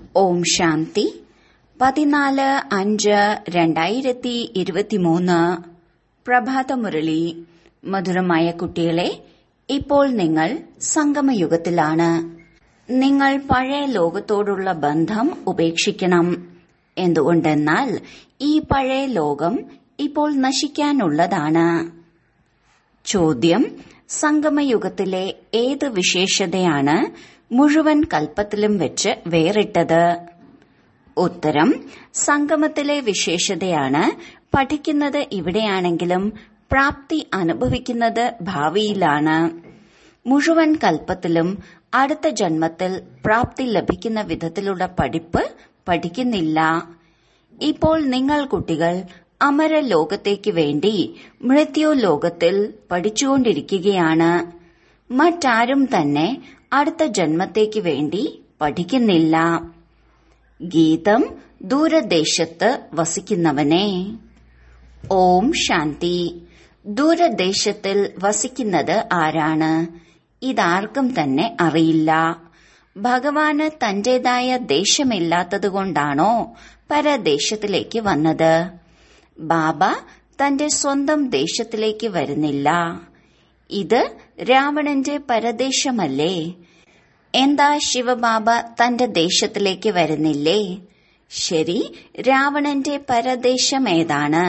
ഓം ശാന്തി പതിനാല് അഞ്ച് രണ്ടായിരത്തി ഇരുപത്തിമൂന്ന് പ്രഭാതമുരളി മധുരമായ കുട്ടികളെ ഇപ്പോൾ നിങ്ങൾ സംഗമയുഗത്തിലാണ് നിങ്ങൾ പഴയ ലോകത്തോടുള്ള ബന്ധം ഉപേക്ഷിക്കണം എന്തുകൊണ്ടെന്നാൽ ഈ പഴയ ലോകം ഇപ്പോൾ നശിക്കാനുള്ളതാണ് ചോദ്യം സംഗമയുഗത്തിലെ ഏത് വിശേഷതയാണ് മുഴുവൻ കൽപ്പത്തിലും വെച്ച് വേറിട്ടത് ഉത്തരം സംഗമത്തിലെ വിശേഷതയാണ് പഠിക്കുന്നത് ഇവിടെയാണെങ്കിലും പ്രാപ്തി അനുഭവിക്കുന്നത് ഭാവിയിലാണ് മുഴുവൻ കൽപ്പത്തിലും അടുത്ത ജന്മത്തിൽ പ്രാപ്തി ലഭിക്കുന്ന വിധത്തിലുള്ള പഠിപ്പ് പഠിക്കുന്നില്ല ഇപ്പോൾ നിങ്ങൾ കുട്ടികൾ അമര ലോകത്തേക്ക് വേണ്ടി മൃത്യു ലോകത്തിൽ പഠിച്ചുകൊണ്ടിരിക്കുകയാണ് മറ്റാരും തന്നെ അടുത്ത ജന്മത്തേക്ക് വേണ്ടി പഠിക്കുന്നില്ല ഗീതം ദൂരദേശത്ത് വസിക്കുന്നവനെ ഓം ശാന്തി ദൂരദേശത്തിൽ വസിക്കുന്നത് ആരാണ് ഇതാർക്കും തന്നെ അറിയില്ല ഭഗവാന് തന്റേതായ ദേശമില്ലാത്തതുകൊണ്ടാണോ പരദേശത്തിലേക്ക് വന്നത് ബാബ തന്റെ സ്വന്തം ദേശത്തിലേക്ക് വരുന്നില്ല ഇത് രാവണന്റെ പരദേശമല്ലേ എന്താ ശിവബാബ തന്റെ ദേശത്തിലേക്ക് വരുന്നില്ലേ ശരി രാവണന്റെ പരദേശം ഏതാണ്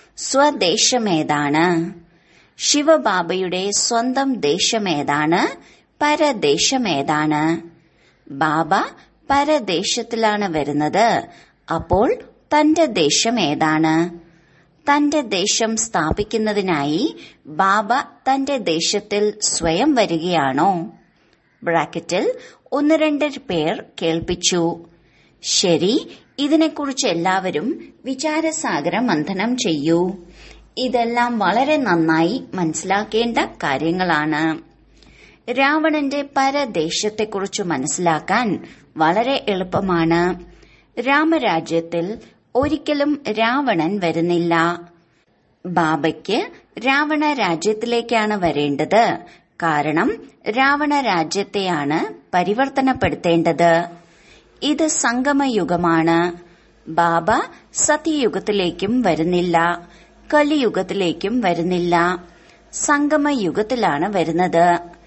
സ്വദേശമേതാണ് ശിവബാബയുടെ സ്വന്തം ദേശമേതാണ് പരദേശമേതാണ് ബാബ പരദേശത്തിലാണ് വരുന്നത് അപ്പോൾ തന്റെ ദേശം ഏതാണ് തന്റെ ദേശം സ്ഥാപിക്കുന്നതിനായി ബാബ തന്റെ ദേശത്തിൽ സ്വയം വരികയാണോ ബ്രാക്കറ്റിൽ ഒന്ന് രണ്ട് പേർ കേൾപ്പിച്ചു ശരി ഇതിനെക്കുറിച്ച് എല്ലാവരും വിചാരസാഗര മന്ഥനം ചെയ്യൂ ഇതെല്ലാം വളരെ നന്നായി മനസ്സിലാക്കേണ്ട കാര്യങ്ങളാണ് രാവണന്റെ പരദേശത്തെക്കുറിച്ച് മനസ്സിലാക്കാൻ വളരെ എളുപ്പമാണ് രാമരാജ്യത്തിൽ ഒരിക്കലും രാവണൻ വരുന്നില്ല ബാബയ്ക്ക് രാവണ രാജ്യത്തിലേക്കാണ് വരേണ്ടത് കാരണം രാവണ രാജ്യത്തെയാണ് പരിവർത്തനപ്പെടുത്തേണ്ടത് ഇത് സംഗമയുഗമാണ് ബാബ സത്യയുഗത്തിലേക്കും വരുന്നില്ല കലിയുഗത്തിലേക്കും വരുന്നില്ല സംഗമയുഗത്തിലാണ് വരുന്നത്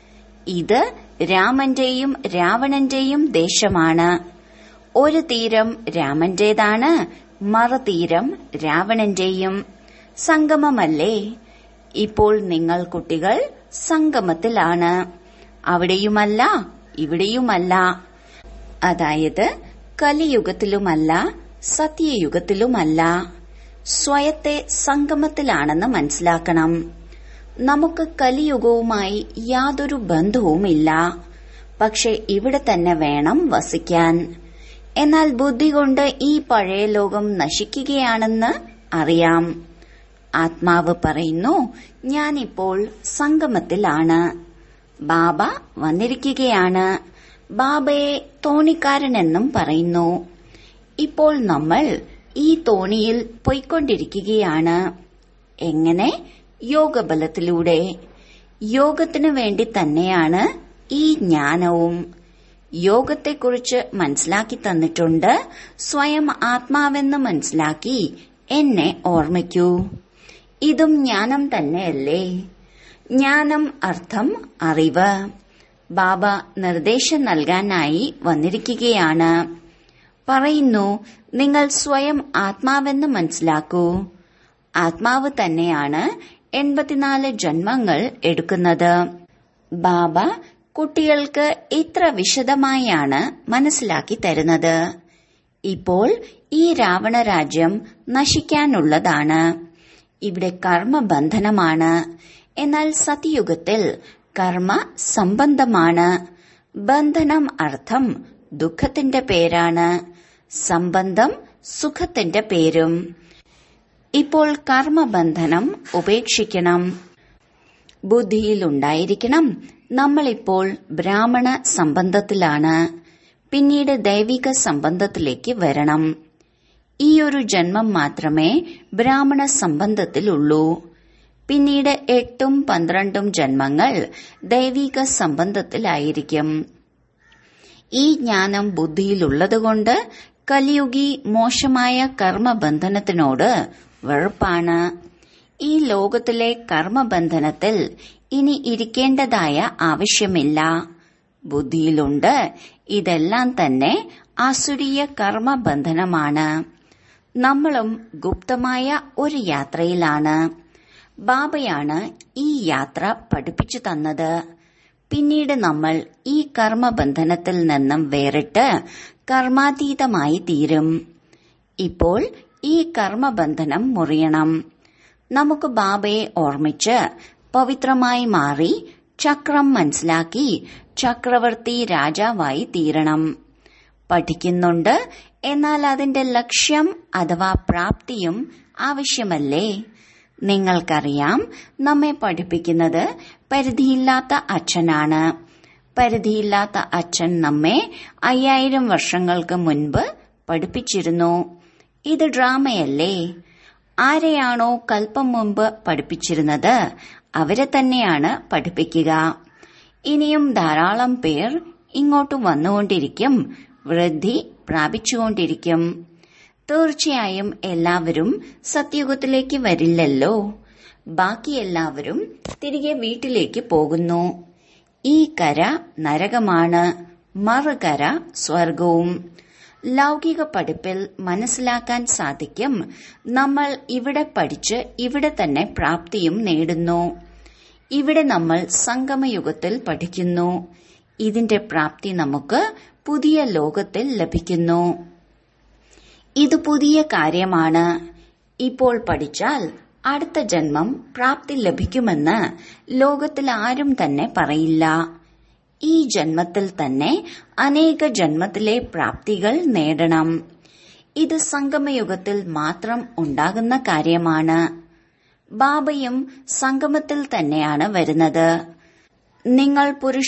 ഇത് രാമന്റെയും രാവണന്റെയും ദേശമാണ് ഒരു തീരം രാമന്റേതാണ് മറുതീരം രാവണന്റെയും സംഗമമല്ലേ ഇപ്പോൾ നിങ്ങൾ കുട്ടികൾ സംഗമത്തിലാണ് അവിടെയുമല്ല ഇവിടെയുമല്ല അതായത് കലിയുഗത്തിലുമല്ല സത്യയുഗത്തിലുമല്ല സ്വയത്തെ സംഗമത്തിലാണെന്ന് മനസ്സിലാക്കണം നമുക്ക് കലിയുഗവുമായി യാതൊരു ബന്ധവുമില്ല പക്ഷെ ഇവിടെ തന്നെ വേണം വസിക്കാൻ എന്നാൽ ബുദ്ധി കൊണ്ട് ഈ പഴയ ലോകം നശിക്കുകയാണെന്ന് അറിയാം ആത്മാവ് പറയുന്നു ഞാനിപ്പോൾ സംഗമത്തിലാണ് ബാബ വന്നിരിക്കുകയാണ് ബാബയെ തോണിക്കാരനെന്നും പറയുന്നു ഇപ്പോൾ നമ്മൾ ഈ തോണിയിൽ പോയിക്കൊണ്ടിരിക്കുകയാണ് എങ്ങനെ യോഗബലത്തിലൂടെ യോഗത്തിനു വേണ്ടി തന്നെയാണ് ഈ ജ്ഞാനവും യോഗത്തെക്കുറിച്ച് മനസ്സിലാക്കി തന്നിട്ടുണ്ട് സ്വയം ആത്മാവെന്ന് മനസ്സിലാക്കി എന്നെ ഓർമ്മിക്കൂ ഇതും ജ്ഞാനം തന്നെയല്ലേ ജ്ഞാനം അർത്ഥം അറിവ് ബാബ നിർദ്ദേശം നൽകാനായി വന്നിരിക്കുകയാണ് പറയുന്നു നിങ്ങൾ സ്വയം ആത്മാവെന്ന് മനസ്സിലാക്കൂ ആത്മാവ് തന്നെയാണ് എൺപത്തിനാല് ജന്മങ്ങൾ എടുക്കുന്നത് ബാബ കുട്ടികൾക്ക് ഇത്ര വിശദമായാണ് മനസ്സിലാക്കി തരുന്നത് ഇപ്പോൾ ഈ രാവണ രാജ്യം നശിക്കാനുള്ളതാണ് ഇവിടെ കർമ്മബന്ധനമാണ് എന്നാൽ സത്യയുഗത്തിൽ കർമ്മ സംബന്ധമാണ് ബന്ധനം അർത്ഥം ദുഃഖത്തിന്റെ പേരാണ് സംബന്ധം സുഖത്തിന്റെ പേരും ഇപ്പോൾ കർമ്മബന്ധനം ഉപേക്ഷിക്കണം ബുദ്ധിയിലുണ്ടായിരിക്കണം നമ്മളിപ്പോൾ ബ്രാഹ്മണ സംബന്ധത്തിലാണ് പിന്നീട് ദൈവിക സംബന്ധത്തിലേക്ക് വരണം ഈ ഒരു ജന്മം മാത്രമേ ബ്രാഹ്മണ സംബന്ധത്തിലുള്ളൂ പിന്നീട് എട്ടും പന്ത്രണ്ടും ജന്മങ്ങൾ ദൈവിക സംബന്ധത്തിലായിരിക്കും ഈ ജ്ഞാനം ബുദ്ധിയിലുള്ളതുകൊണ്ട് കലിയുഗി മോശമായ കർമ്മബന്ധനത്തിനോട് വെറുപ്പാണ് ഈ ലോകത്തിലെ കർമ്മബന്ധനത്തിൽ ഇനി ഇരിക്കേണ്ടതായ ആവശ്യമില്ല ബുദ്ധിയിലുണ്ട് ഇതെല്ലാം തന്നെ ആസുരീയ കർമ്മബന്ധനമാണ് നമ്മളും ഗുപ്തമായ ഒരു യാത്രയിലാണ് ബാബയാണ് ഈ യാത്ര പഠിപ്പിച്ചു തന്നത് പിന്നീട് നമ്മൾ ഈ കർമ്മബന്ധനത്തിൽ നിന്നും വേറിട്ട് കർമാതീതമായി തീരും ഇപ്പോൾ ഈ കർമ്മബന്ധനം മുറിയണം നമുക്ക് ബാബയെ ഓർമ്മിച്ച് പവിത്രമായി മാറി ചക്രം മനസ്സിലാക്കി ചക്രവർത്തി രാജാവായി തീരണം പഠിക്കുന്നുണ്ട് എന്നാൽ അതിന്റെ ലക്ഷ്യം അഥവാ പ്രാപ്തിയും ആവശ്യമല്ലേ നിങ്ങൾക്കറിയാം നമ്മെ പഠിപ്പിക്കുന്നത് പരിധിയില്ലാത്ത അച്ഛനാണ് പരിധിയില്ലാത്ത അച്ഛൻ നമ്മെ അയ്യായിരം വർഷങ്ങൾക്ക് മുൻപ് പഠിപ്പിച്ചിരുന്നു ഇത് ഡ്രാമയല്ലേ ആരെയാണോ കൽപ്പം മുമ്പ് പഠിപ്പിച്ചിരുന്നത് അവരെ തന്നെയാണ് പഠിപ്പിക്കുക ഇനിയും ധാരാളം പേർ ഇങ്ങോട്ട് വന്നുകൊണ്ടിരിക്കും വൃദ്ധി പ്രാപിച്ചുകൊണ്ടിരിക്കും തീർച്ചയായും എല്ലാവരും സത്യയുഗത്തിലേക്ക് വരില്ലല്ലോ ബാക്കി എല്ലാവരും തിരികെ വീട്ടിലേക്ക് പോകുന്നു ഈ കര നരകമാണ് മറുകര സ്വർഗവും ലൗകിക പഠിപ്പിൽ മനസ്സിലാക്കാൻ സാധിക്കും നമ്മൾ ഇവിടെ പഠിച്ച് ഇവിടെ തന്നെ പ്രാപ്തിയും നേടുന്നു ഇവിടെ നമ്മൾ സംഗമയുഗത്തിൽ പഠിക്കുന്നു ഇതിന്റെ പ്രാപ്തി നമുക്ക് പുതിയ ലോകത്തിൽ ലഭിക്കുന്നു ഇത് പുതിയ കാര്യമാണ് ഇപ്പോൾ പഠിച്ചാൽ അടുത്ത ജന്മം പ്രാപ്തി ലഭിക്കുമെന്ന് ലോകത്തിൽ ആരും തന്നെ പറയില്ല ഈ ജന്മത്തിൽ തന്നെ അനേക ജന്മത്തിലെ പ്രാപ്തികൾ നേടണം ഇത് സംഗമയുഗത്തിൽ മാത്രം ഉണ്ടാകുന്ന കാര്യമാണ് ബാബയും സംഗമത്തിൽ തന്നെയാണ് വരുന്നത് നിങ്ങൾ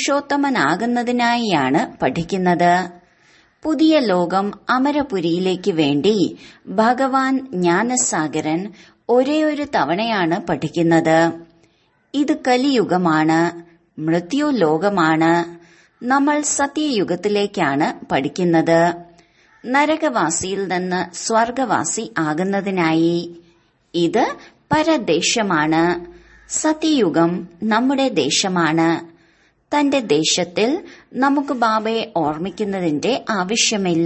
പുരുഷോത്തമനാകുന്നതിനായാണ് പഠിക്കുന്നത് പുതിയ ലോകം അമരപുരിയിലേക്ക് വേണ്ടി ഭഗവാൻ ജ്ഞാനസാഗരൻ ഒരേ ഒരു തവണയാണ് പഠിക്കുന്നത് ഇത് കലിയുഗമാണ് മൃത്യു ലോകമാണ് നമ്മൾ സത്യയുഗത്തിലേക്കാണ് പഠിക്കുന്നത് നരകവാസിയിൽ നിന്ന് സ്വർഗവാസി ആകുന്നതിനായി ഇത് പരദേശമാണ് സത്യയുഗം നമ്മുടെ ദേശമാണ് തന്റെ ദേശത്തിൽ നമുക്ക് ബാബയെ ഓർമ്മിക്കുന്നതിന്റെ ആവശ്യമില്ല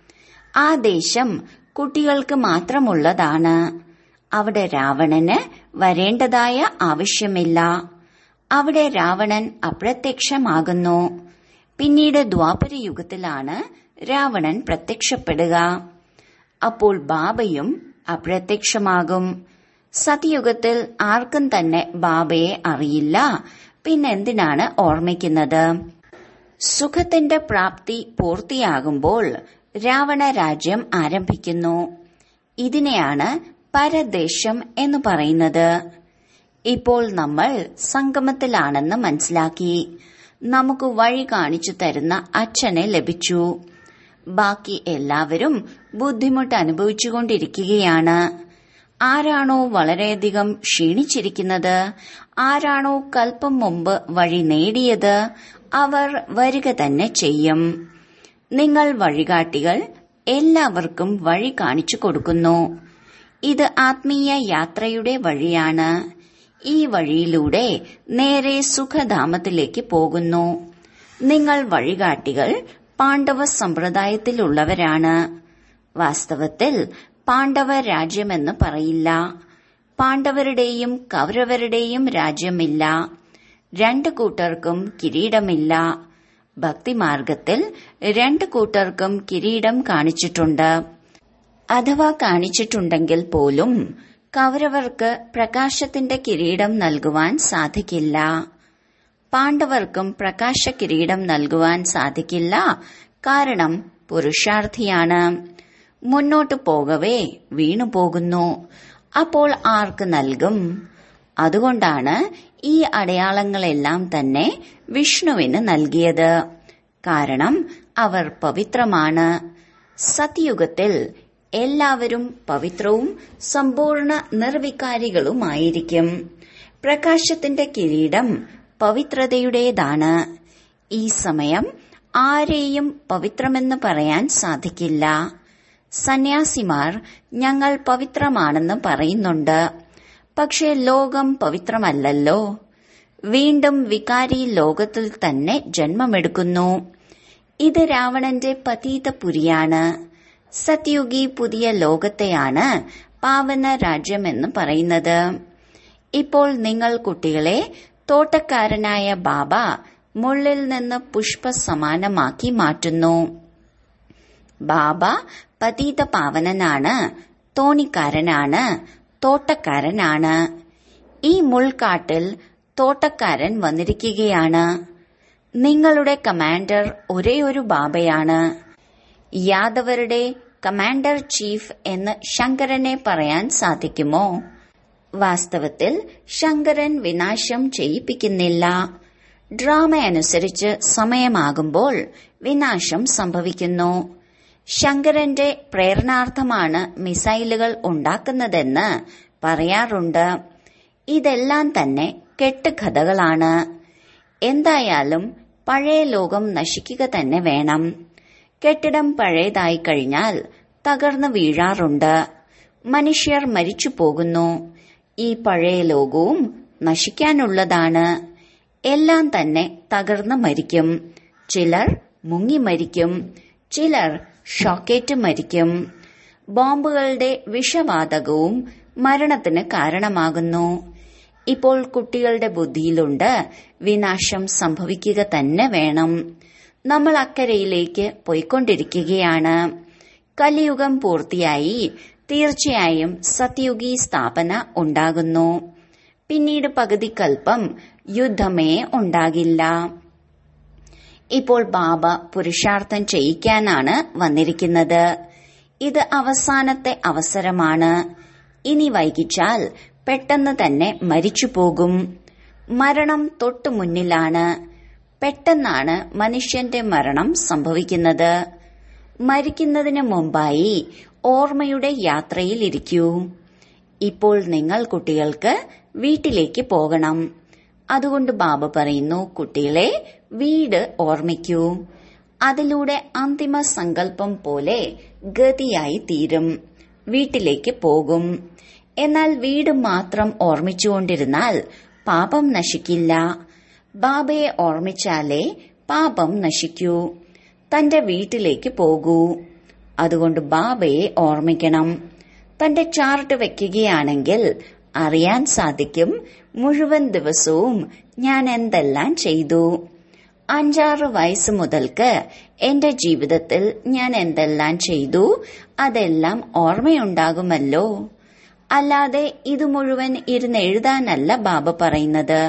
ആ ദേശം കുട്ടികൾക്ക് മാത്രമുള്ളതാണ് അവിടെ രാവണന് വരേണ്ടതായ ആവശ്യമില്ല അവിടെ രാവണൻ അപ്രത്യക്ഷമാകുന്നു പിന്നീട് ദ്വാപരയുഗത്തിലാണ് രാവണൻ പ്രത്യക്ഷപ്പെടുക അപ്പോൾ ബാബയും അപ്രത്യക്ഷമാകും സത്യയുഗത്തിൽ ആർക്കും തന്നെ ബാബയെ അറിയില്ല പിന്നെന്തിനാണ് ഓർമ്മിക്കുന്നത് സുഖത്തിന്റെ പ്രാപ്തി പൂർത്തിയാകുമ്പോൾ രാവണ രാജ്യം ആരംഭിക്കുന്നു ഇതിനെയാണ് പരദേശം എന്ന് പറയുന്നത് ഇപ്പോൾ നമ്മൾ സംഗമത്തിലാണെന്ന് മനസ്സിലാക്കി നമുക്ക് വഴി കാണിച്ചു തരുന്ന അച്ഛനെ ലഭിച്ചു ബാക്കി എല്ലാവരും ബുദ്ധിമുട്ട് അനുഭവിച്ചുകൊണ്ടിരിക്കുകയാണ് ആരാണോ വളരെയധികം ക്ഷീണിച്ചിരിക്കുന്നത് ആരാണോ കൽപ്പം മുമ്പ് വഴി നേടിയത് അവർ വരിക തന്നെ ചെയ്യും നിങ്ങൾ വഴികാട്ടികൾ എല്ലാവർക്കും വഴി കാണിച്ചു കൊടുക്കുന്നു ഇത് ആത്മീയ യാത്രയുടെ വഴിയാണ് ഈ വഴിയിലൂടെ നേരെ സുഖധാമത്തിലേക്ക് പോകുന്നു നിങ്ങൾ വഴികാട്ടികൾ പാണ്ഡവ സമ്പ്രദായത്തിലുള്ളവരാണ് വാസ്തവത്തിൽ പാണ്ഡവ രാജ്യമെന്ന് പറയില്ല പാണ്ഡവരുടെയും കൗരവരുടെയും രാജ്യമില്ല രണ്ടു കൂട്ടർക്കും കിരീടമില്ല ഭക്തിമാർഗത്തിൽ രണ്ടു കൂട്ടർക്കും കിരീടം കാണിച്ചിട്ടുണ്ട് അഥവാ കാണിച്ചിട്ടുണ്ടെങ്കിൽ പോലും കൗരവർക്ക് പ്രകാശത്തിന്റെ കിരീടം നൽകുവാൻ സാധിക്കില്ല പാണ്ഡവർക്കും പ്രകാശ കിരീടം നൽകുവാൻ സാധിക്കില്ല കാരണം പുരുഷാർത്ഥിയാണ് മുന്നോട്ടു പോകവേ വീണുപോകുന്നു അപ്പോൾ ആർക്ക് നൽകും അതുകൊണ്ടാണ് ഈ അടയാളങ്ങളെല്ലാം തന്നെ വിഷ്ണുവിന് നൽകിയത് കാരണം അവർ പവിത്രമാണ് സത്യുഗത്തിൽ എല്ലാവരും പവിത്രവും സമ്പൂർണ്ണ നിർവികാരികളുമായിരിക്കും പ്രകാശത്തിന്റെ കിരീടം പവിത്രതയുടേതാണ് ഈ സമയം ആരെയും പവിത്രമെന്ന് പറയാൻ സാധിക്കില്ല സന്യാസിമാർ ഞങ്ങൾ പവിത്രമാണെന്ന് പറയുന്നുണ്ട് പക്ഷേ ലോകം പവിത്രമല്ലല്ലോ വീണ്ടും വികാരി ലോകത്തിൽ തന്നെ ജന്മമെടുക്കുന്നു ഇത് രാവണന്റെ പതീതപുരിയാണ് സത്യുഗി പുതിയ ലോകത്തെയാണ് പാവന രാജ്യമെന്ന് പറയുന്നത് ഇപ്പോൾ നിങ്ങൾ കുട്ടികളെ തോട്ടക്കാരനായ ബാബ മുള്ളിൽ നിന്ന് പുഷ്പ സമാനമാക്കി മാറ്റുന്നു ബാബ പതീത പാവനനാണ് തോണിക്കാരനാണ് തോട്ടക്കാരനാണ് ഈ മുൾക്കാട്ടിൽ തോട്ടക്കാരൻ വന്നിരിക്കുകയാണ് നിങ്ങളുടെ കമാൻഡർ ഒരേയൊരു ബാബയാണ് യാദവരുടെ കമാൻഡർ ചീഫ് എന്ന് ശങ്കരനെ പറയാൻ സാധിക്കുമോ വാസ്തവത്തിൽ ശങ്കരൻ വിനാശം ചെയ്യിപ്പിക്കുന്നില്ല ഡ്രാമ അനുസരിച്ച് സമയമാകുമ്പോൾ വിനാശം സംഭവിക്കുന്നു ശങ്കരന്റെ പ്രേരണാർത്ഥമാണ് മിസൈലുകൾ ഉണ്ടാക്കുന്നതെന്ന് പറയാറുണ്ട് ഇതെല്ലാം തന്നെ കെട്ടുകഥകളാണ് എന്തായാലും പഴയ ലോകം നശിക്കുക തന്നെ വേണം കെട്ടിടം പഴയതായി കഴിഞ്ഞാൽ തകർന്നു വീഴാറുണ്ട് മനുഷ്യർ മരിച്ചു പോകുന്നു ഈ പഴയ ലോകവും നശിക്കാനുള്ളതാണ് എല്ലാം തന്നെ തകർന്ന് മരിക്കും ചിലർ മുങ്ങി മരിക്കും ചിലർ ഷോക്കേറ്റ് മരിക്കും ബോംബുകളുടെ വിഷവാതകവും മരണത്തിന് കാരണമാകുന്നു ഇപ്പോൾ കുട്ടികളുടെ ബുദ്ധിയിലുണ്ട് വിനാശം സംഭവിക്കുക തന്നെ വേണം നമ്മൾ അക്കരയിലേക്ക് പോയിക്കൊണ്ടിരിക്കുകയാണ് കലിയുഗം പൂർത്തിയായി തീർച്ചയായും സത്യുഗി സ്ഥാപന ഉണ്ടാകുന്നു പിന്നീട് പകുതി കൽപ്പം യുദ്ധമേ ഉണ്ടാകില്ല ഇപ്പോൾ ബാബ പുരുഷാർത്ഥം ചെയ്യിക്കാനാണ് വന്നിരിക്കുന്നത് ഇത് അവസാനത്തെ അവസരമാണ് ഇനി വൈകിച്ചാൽ പെട്ടെന്ന് തന്നെ മരിച്ചു പോകും മരണം തൊട്ടു മുന്നിലാണ് പെട്ടെന്നാണ് മനുഷ്യന്റെ മരണം സംഭവിക്കുന്നത് മരിക്കുന്നതിന് മുമ്പായി ഓർമ്മയുടെ യാത്രയിൽ ഇരിക്കൂ ഇപ്പോൾ നിങ്ങൾ കുട്ടികൾക്ക് വീട്ടിലേക്ക് പോകണം അതുകൊണ്ട് ബാബ പറയുന്നു കുട്ടികളെ വീട് ഓർമ്മിക്കൂ അതിലൂടെ അന്തിമ സങ്കല്പം പോലെ ഗതിയായി തീരും വീട്ടിലേക്ക് പോകും എന്നാൽ വീട് മാത്രം ഓർമ്മിച്ചുകൊണ്ടിരുന്നാൽ പാപം നശിക്കില്ല ബാബയെ ഓർമ്മിച്ചാലേ പാപം നശിക്കൂ തന്റെ വീട്ടിലേക്ക് പോകൂ അതുകൊണ്ട് ബാബയെ ഓർമ്മിക്കണം തന്റെ ചാർട്ട് വെക്കുകയാണെങ്കിൽ അറിയാൻ സാധിക്കും മുഴുവൻ ദിവസവും ഞാൻ എന്തെല്ലാം ചെയ്തു അഞ്ചാറ് വയസ്സ് മുതൽക്ക് എന്റെ ജീവിതത്തിൽ ഞാൻ എന്തെല്ലാം ചെയ്തു അതെല്ലാം ഓർമ്മയുണ്ടാകുമല്ലോ അല്ലാതെ ഇത് മുഴുവൻ ഇരുന്ന് എഴുതാനല്ല ബാബ പറയുന്നത്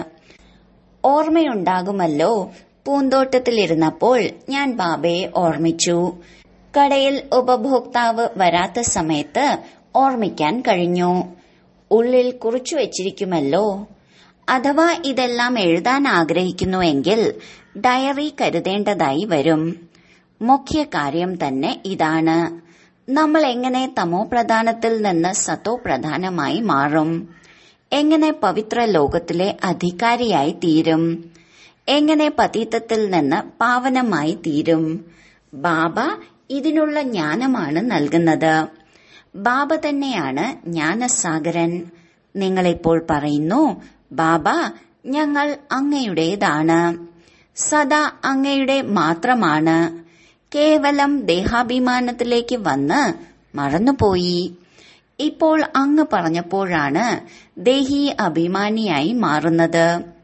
ഓർമ്മയുണ്ടാകുമല്ലോ പൂന്തോട്ടത്തിലിരുന്നപ്പോൾ ഞാൻ ബാബയെ ഓർമ്മിച്ചു കടയിൽ ഉപഭോക്താവ് വരാത്ത സമയത്ത് ഓർമ്മിക്കാൻ കഴിഞ്ഞു ഉള്ളിൽ കുറിച്ചു വച്ചിരിക്കുമല്ലോ അഥവാ ഇതെല്ലാം എഴുതാൻ ആഗ്രഹിക്കുന്നുവെങ്കിൽ ഡയറി കരുതേണ്ടതായി വരും മുഖ്യ കാര്യം തന്നെ ഇതാണ് നമ്മൾ എങ്ങനെ തമോ പ്രധാനത്തിൽ നിന്ന് സത്തോ പ്രധാനമായി മാറും എങ്ങനെ പവിത്ര ലോകത്തിലെ അധികാരിയായി തീരും എങ്ങനെ പതീതത്തിൽ നിന്ന് പാവനമായി തീരും ബാബ ഇതിനുള്ള ജ്ഞാനമാണ് നൽകുന്നത് ബാബ തന്നെയാണ് ജ്ഞാനസാഗരൻ നിങ്ങളിപ്പോൾ പറയുന്നു ബാബ ഞങ്ങൾ അങ്ങയുടേതാണ് സദാ അങ്ങയുടെ മാത്രമാണ് കേവലം ദേഹാഭിമാനത്തിലേക്ക് വന്ന് മറന്നുപോയി ഇപ്പോൾ അങ്ങ് പറഞ്ഞപ്പോഴാണ് ദേഹി അഭിമാനിയായി മാറുന്നത്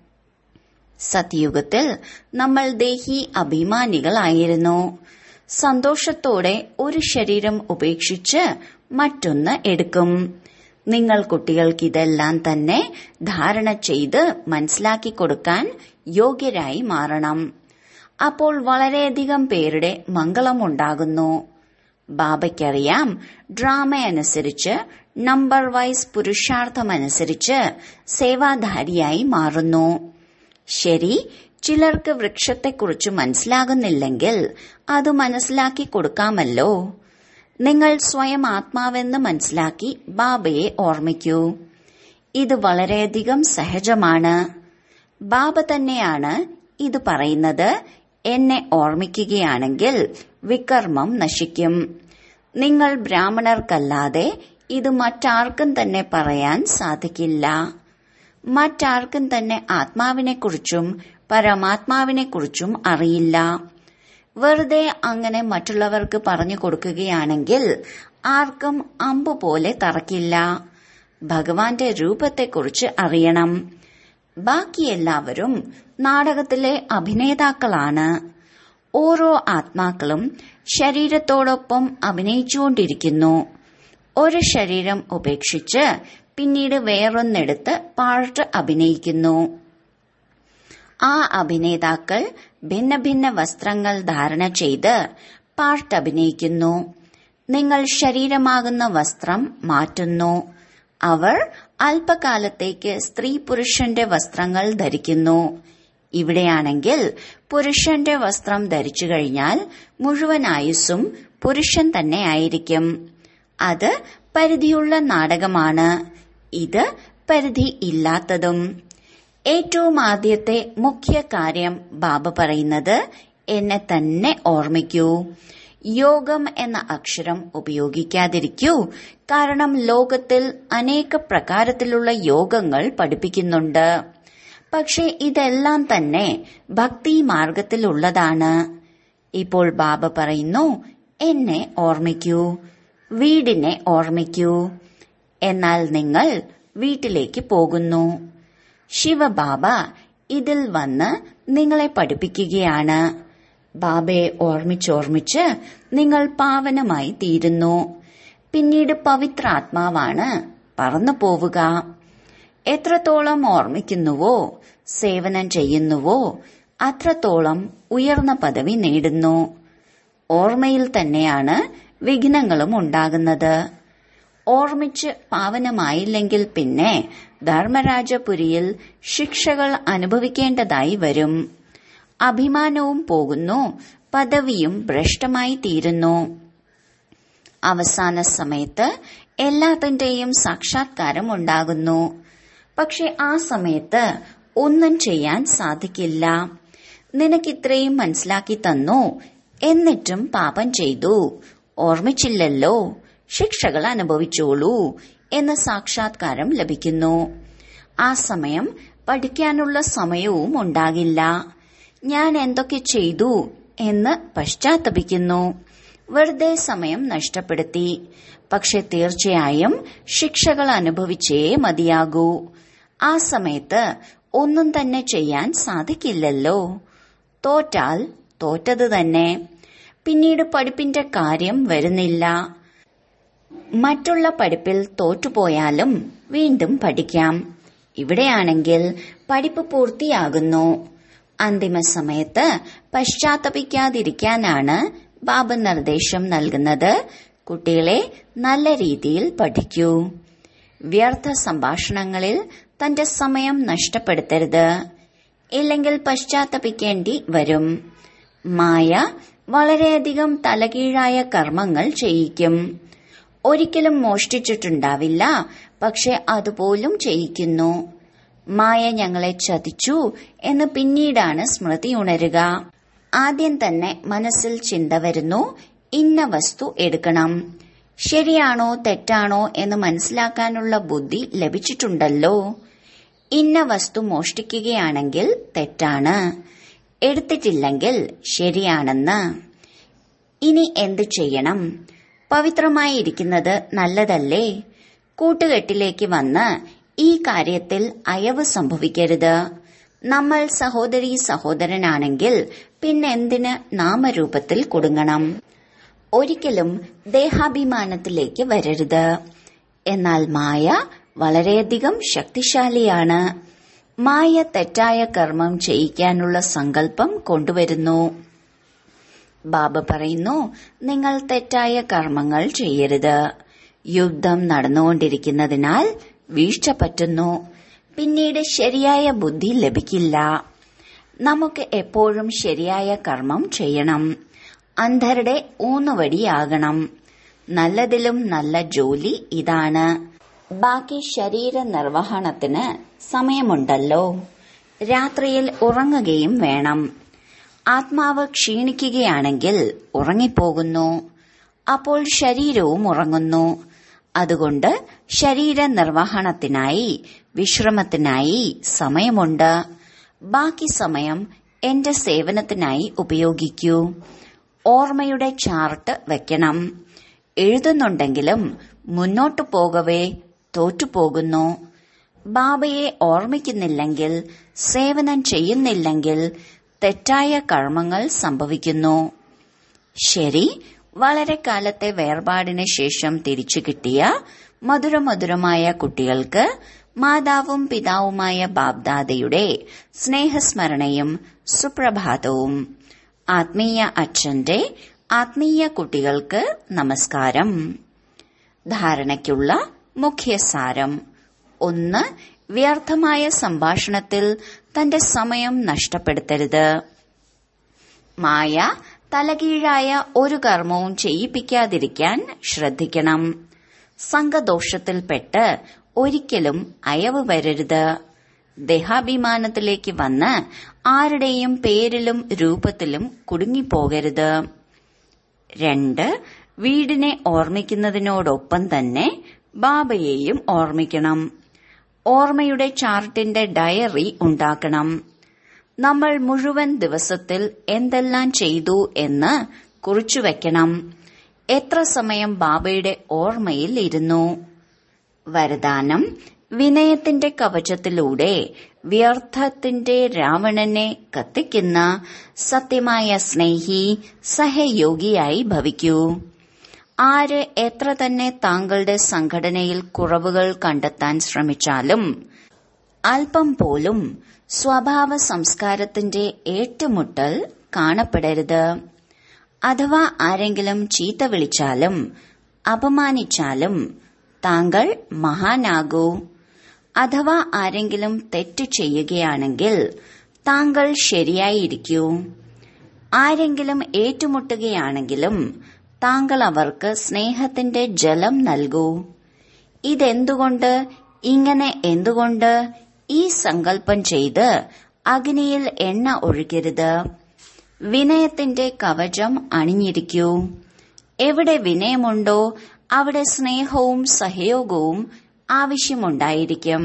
സത്യുഗത്തിൽ നമ്മൾ ദേഹി അഭിമാനികളായിരുന്നു സന്തോഷത്തോടെ ഒരു ശരീരം ഉപേക്ഷിച്ച് മറ്റൊന്ന് എടുക്കും നിങ്ങൾ കുട്ടികൾക്ക് ഇതെല്ലാം തന്നെ ധാരണ ചെയ്ത് മനസ്സിലാക്കി കൊടുക്കാൻ യോഗ്യരായി മാറണം അപ്പോൾ വളരെയധികം പേരുടെ മംഗളമുണ്ടാകുന്നു ബാബയ്ക്കറിയാം ഡ്രാമ അനുസരിച്ച് നമ്പർ വൈസ് പുരുഷാർത്ഥമനുസരിച്ച് സേവാധാരിയായി മാറുന്നു ശരി ചിലർക്ക് വൃക്ഷത്തെക്കുറിച്ച് മനസ്സിലാകുന്നില്ലെങ്കിൽ അത് മനസ്സിലാക്കി കൊടുക്കാമല്ലോ നിങ്ങൾ സ്വയം ആത്മാവെന്ന് മനസ്സിലാക്കി ബാബയെ ഓർമ്മിക്കൂ ഇത് വളരെയധികം സഹജമാണ് ബാബ തന്നെയാണ് ഇത് പറയുന്നത് എന്നെ ഓർമ്മിക്കുകയാണെങ്കിൽ വികർമ്മം നശിക്കും നിങ്ങൾ ബ്രാഹ്മണർക്കല്ലാതെ ഇത് മറ്റാർക്കും തന്നെ പറയാൻ സാധിക്കില്ല മറ്റാർക്കും തന്നെ ആത്മാവിനെക്കുറിച്ചും പരമാത്മാവിനെക്കുറിച്ചും അറിയില്ല വെറുതെ അങ്ങനെ മറ്റുള്ളവർക്ക് പറഞ്ഞു കൊടുക്കുകയാണെങ്കിൽ ആർക്കും അമ്പ് പോലെ തറക്കില്ല ഭഗവാന്റെ രൂപത്തെക്കുറിച്ച് അറിയണം ബാക്കി എല്ലാവരും നാടകത്തിലെ അഭിനേതാക്കളാണ് ഓരോ ആത്മാക്കളും ശരീരത്തോടൊപ്പം അഭിനയിച്ചുകൊണ്ടിരിക്കുന്നു ഒരു ശരീരം ഉപേക്ഷിച്ച് പിന്നീട് വേറൊന്നെടുത്ത് പാട്ട് അഭിനയിക്കുന്നു ആ അഭിനേതാക്കൾ ഭിന്ന ഭിന്ന വസ്ത്രങ്ങൾ ധാരണ ചെയ്ത് പാട്ട് അഭിനയിക്കുന്നു നിങ്ങൾ ശരീരമാകുന്ന വസ്ത്രം മാറ്റുന്നു അവർ അല്പകാലത്തേക്ക് സ്ത്രീ പുരുഷന്റെ വസ്ത്രങ്ങൾ ധരിക്കുന്നു ഇവിടെയാണെങ്കിൽ പുരുഷന്റെ വസ്ത്രം ധരിച്ചു കഴിഞ്ഞാൽ മുഴുവൻ ആയുസ്സും പുരുഷൻ തന്നെ ആയിരിക്കും അത് പരിധിയുള്ള നാടകമാണ് ഇത് പരിധി ഇല്ലാത്തതും ഏറ്റവും ആദ്യത്തെ മുഖ്യ കാര്യം ബാബ പറയുന്നത് എന്നെ തന്നെ ഓർമ്മിക്കൂ യോഗം എന്ന അക്ഷരം ഉപയോഗിക്കാതിരിക്കൂ കാരണം ലോകത്തിൽ അനേക പ്രകാരത്തിലുള്ള യോഗങ്ങൾ പഠിപ്പിക്കുന്നുണ്ട് പക്ഷെ ഇതെല്ലാം തന്നെ ഭക്തി മാർഗത്തിലുള്ളതാണ് ഇപ്പോൾ ബാബ പറയുന്നു എന്നെ ഓർമ്മിക്കൂ വീടിനെ ഓർമ്മിക്കൂ എന്നാൽ നിങ്ങൾ വീട്ടിലേക്ക് പോകുന്നു ശിവബാബ ഇതിൽ വന്ന് നിങ്ങളെ പഠിപ്പിക്കുകയാണ് ബാബയെ ഓർമ്മിച്ചോർമ്മിച്ച് നിങ്ങൾ പാവനമായി തീരുന്നു പിന്നീട് പവിത്രാത്മാവാണ് പറന്നു പോവുക എത്രത്തോളം ഓർമ്മിക്കുന്നുവോ സേവനം ചെയ്യുന്നുവോ അത്രത്തോളം ഉയർന്ന പദവി നേടുന്നു ഓർമ്മയിൽ തന്നെയാണ് വിഘ്നങ്ങളും ഉണ്ടാകുന്നത് ഓർമ്മിച്ച് പാവനമായില്ലെങ്കിൽ പിന്നെ ധർമ്മരാജപുരിയിൽ ശിക്ഷകൾ അനുഭവിക്കേണ്ടതായി വരും അഭിമാനവും പോകുന്നു പദവിയും ഭ്രഷ്ടമായി തീരുന്നു അവസാന സമയത്ത് എല്ലാത്തിന്റെയും സാക്ഷാത്കാരം ഉണ്ടാകുന്നു പക്ഷെ ആ സമയത്ത് ഒന്നും ചെയ്യാൻ സാധിക്കില്ല നിനക്കിത്രയും മനസ്സിലാക്കി തന്നു എന്നിട്ടും പാപം ചെയ്തു ഓർമ്മിച്ചില്ലല്ലോ ശിക്ഷകൾ അനുഭവിച്ചോളൂ എന്ന സാക്ഷാത്കാരം ലഭിക്കുന്നു ആ സമയം പഠിക്കാനുള്ള സമയവും ഉണ്ടാകില്ല ഞാൻ എന്തൊക്കെ ചെയ്തു എന്ന് പശ്ചാത്തപിക്കുന്നു വെറുതെ സമയം നഷ്ടപ്പെടുത്തി പക്ഷെ തീർച്ചയായും ശിക്ഷകൾ അനുഭവിച്ചേ മതിയാകൂ ആ സമയത്ത് ഒന്നും തന്നെ ചെയ്യാൻ സാധിക്കില്ലല്ലോ തോറ്റാൽ തോറ്റത് തന്നെ പിന്നീട് പഠിപ്പിന്റെ കാര്യം വരുന്നില്ല മറ്റുള്ള പഠിപ്പിൽ തോറ്റുപോയാലും വീണ്ടും പഠിക്കാം ഇവിടെയാണെങ്കിൽ പഠിപ്പ് പൂർത്തിയാകുന്നു അന്തിമ സമയത്ത് പശ്ചാത്തപിക്കാതിരിക്കാനാണ് ബാബ നിർദ്ദേശം നൽകുന്നത് കുട്ടികളെ നല്ല രീതിയിൽ പഠിക്കൂ വ്യർത്ഥ സംഭാഷണങ്ങളിൽ തന്റെ സമയം നഷ്ടപ്പെടുത്തരുത് ഇല്ലെങ്കിൽ പശ്ചാത്തപിക്കേണ്ടി വരും മായ വളരെയധികം തലകീഴായ കർമ്മങ്ങൾ ചെയ്യിക്കും ഒരിക്കലും മോഷ്ടിച്ചിട്ടുണ്ടാവില്ല പക്ഷെ അതുപോലും ചെയ്യിക്കുന്നു മായ ഞങ്ങളെ ചതിച്ചു എന്ന് പിന്നീടാണ് സ്മൃതി ഉണരുക ആദ്യം തന്നെ മനസ്സിൽ ചിന്ത വരുന്നു ഇന്ന വസ്തു എടുക്കണം ശരിയാണോ തെറ്റാണോ എന്ന് മനസ്സിലാക്കാനുള്ള ബുദ്ധി ലഭിച്ചിട്ടുണ്ടല്ലോ ഇന്ന വസ്തു മോഷ്ടിക്കുകയാണെങ്കിൽ തെറ്റാണ് എടുത്തിട്ടില്ലെങ്കിൽ ശരിയാണെന്ന് ഇനി എന്തു ചെയ്യണം പവിത്രമായിരിക്കുന്നത് നല്ലതല്ലേ കൂട്ടുകെട്ടിലേക്ക് വന്ന് ഈ കാര്യത്തിൽ അയവ് സംഭവിക്കരുത് നമ്മൾ സഹോദരി സഹോദരനാണെങ്കിൽ പിന്നെന്തിന് നാമരൂപത്തിൽ കൊടുങ്ങണം ഒരിക്കലും ദേഹാഭിമാനത്തിലേക്ക് വരരുത് എന്നാൽ മായ വളരെയധികം ശക്തിശാലിയാണ് മായ തെറ്റായ കർമ്മം ചെയ്യിക്കാനുള്ള സങ്കല്പം കൊണ്ടുവരുന്നു ബാബ പറയുന്നു നിങ്ങൾ തെറ്റായ കർമ്മങ്ങൾ ചെയ്യരുത് യുദ്ധം നടന്നുകൊണ്ടിരിക്കുന്നതിനാൽ വീഴ്ച പറ്റുന്നു പിന്നീട് ശരിയായ ബുദ്ധി ലഭിക്കില്ല നമുക്ക് എപ്പോഴും ശരിയായ കർമ്മം ചെയ്യണം അന്ധരുടെ ഊന്നുവടിയാകണം നല്ലതിലും നല്ല ജോലി ഇതാണ് ബാക്കി ശരീര നിർവഹണത്തിന് സമയമുണ്ടല്ലോ രാത്രിയിൽ ഉറങ്ങുകയും വേണം ആത്മാവ് ക്ഷീണിക്കുകയാണെങ്കിൽ ഉറങ്ങിപ്പോകുന്നു അപ്പോൾ ശരീരവും ഉറങ്ങുന്നു അതുകൊണ്ട് ശരീര നിർവഹണത്തിനായി വിശ്രമത്തിനായി സമയമുണ്ട് ബാക്കി സമയം എന്റെ സേവനത്തിനായി ഉപയോഗിക്കൂ ഓർമ്മയുടെ ചാർട്ട് വെക്കണം എഴുതുന്നുണ്ടെങ്കിലും മുന്നോട്ടു പോകവേ തോറ്റുപോകുന്നു ബാബയെ ഓർമ്മിക്കുന്നില്ലെങ്കിൽ സേവനം ചെയ്യുന്നില്ലെങ്കിൽ തെറ്റായ കർമ്മങ്ങൾ സംഭവിക്കുന്നു ശരി വളരെ കാലത്തെ വേർപാടിന് ശേഷം തിരിച്ചു കിട്ടിയ മധുരമധുരമായ കുട്ടികൾക്ക് മാതാവും പിതാവുമായ ബാബ്ദാദയുടെ സ്നേഹസ്മരണയും സുപ്രഭാതവും ആത്മീയ അച്ഛന്റെ ആത്മീയ കുട്ടികൾക്ക് നമസ്കാരം ധാരണയ്ക്കുള്ള മുഖ്യസാരം ഒന്ന് വ്യർത്ഥമായ സംഭാഷണത്തിൽ തന്റെ സമയം നഷ്ടപ്പെടുത്തരുത് മായ തലകീഴായ ഒരു കർമ്മവും ചെയ്യിപ്പിക്കാതിരിക്കാൻ ശ്രദ്ധിക്കണം സംഘദോഷത്തിൽപ്പെട്ട് ഒരിക്കലും അയവ് വരരുത് ദേഹാഭിമാനത്തിലേക്ക് വന്ന് ആരുടെയും പേരിലും രൂപത്തിലും കുടുങ്ങിപ്പോകരുത് രണ്ട് വീടിനെ ഓർമ്മിക്കുന്നതിനോടൊപ്പം തന്നെ ബാബയെയും ഓർമ്മിക്കണം ഓർമ്മയുടെ ചാർട്ടിന്റെ ഡയറി ഉണ്ടാക്കണം നമ്മൾ മുഴുവൻ ദിവസത്തിൽ എന്തെല്ലാം ചെയ്തു എന്ന് കുറിച്ചുവെക്കണം എത്ര സമയം ബാബയുടെ ഓർമ്മയിൽ ഇരുന്നു വരദാനം വിനയത്തിന്റെ കവചത്തിലൂടെ വ്യർത്ഥത്തിന്റെ രാവണനെ കത്തിക്കുന്ന സത്യമായ സ്നേഹി സഹയോഗിയായി ഭവിക്കൂ ആര് എത്ര തന്നെ താങ്കളുടെ സംഘടനയിൽ കുറവുകൾ കണ്ടെത്താൻ ശ്രമിച്ചാലും അല്പം പോലും സ്വഭാവ സംസ്കാരത്തിന്റെ ഏറ്റുമുട്ടൽ കാണപ്പെടരുത് അഥവാ ആരെങ്കിലും ചീത്ത വിളിച്ചാലും അപമാനിച്ചാലും താങ്കൾ മഹാനാകൂ അഥവാ ആരെങ്കിലും തെറ്റു ചെയ്യുകയാണെങ്കിൽ താങ്കൾ ശരിയായിരിക്കൂ ആരെങ്കിലും ഏറ്റുമുട്ടുകയാണെങ്കിലും താങ്കൾ അവർക്ക് സ്നേഹത്തിന്റെ ജലം നൽകൂ ഇതെന്തുകൊണ്ട് ഇങ്ങനെ എന്തുകൊണ്ട് ഈ സങ്കല്പം ചെയ്ത് അഗ്നിയിൽ എണ്ണ ഒഴുകരുത് വിനയത്തിന്റെ കവചം അണിഞ്ഞിരിക്കൂ എവിടെ വിനയമുണ്ടോ അവിടെ സ്നേഹവും സഹയോഗവും ആവശ്യമുണ്ടായിരിക്കും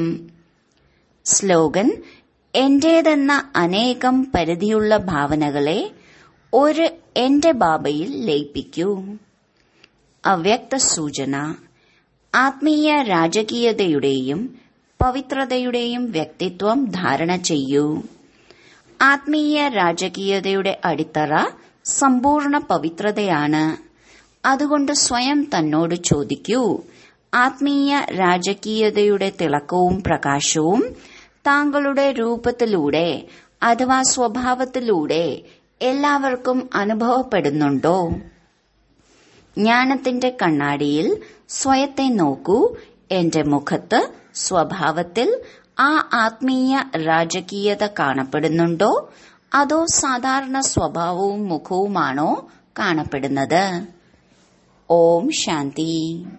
സ്ലോഗൻ എന്റേതെന്ന അനേകം പരിധിയുള്ള ഭാവനകളെ ഒരു എന്റെ ബാബയിൽ ലയിപ്പിക്കൂ അവ്യക്ത സൂചന ആത്മീയ രാജകീയതയുടെയും പവിത്രതയുടെയും വ്യക്തിത്വം ധാരണ ചെയ്യൂ ആത്മീയ രാജകീയതയുടെ അടിത്തറ സമ്പൂർണ്ണ പവിത്രതയാണ് അതുകൊണ്ട് സ്വയം തന്നോട് ചോദിക്കൂ ആത്മീയ രാജകീയതയുടെ തിളക്കവും പ്രകാശവും താങ്കളുടെ രൂപത്തിലൂടെ അഥവാ സ്വഭാവത്തിലൂടെ എല്ലാവർക്കും അനുഭവപ്പെടുന്നുണ്ടോ ജ്ഞാനത്തിന്റെ കണ്ണാടിയിൽ സ്വയത്തെ നോക്കൂ എന്റെ മുഖത്ത് സ്വഭാവത്തിൽ ആ ആത്മീയ രാജകീയത കാണപ്പെടുന്നുണ്ടോ അതോ സാധാരണ സ്വഭാവവും മുഖവുമാണോ കാണപ്പെടുന്നത് ഓം ശാന്തി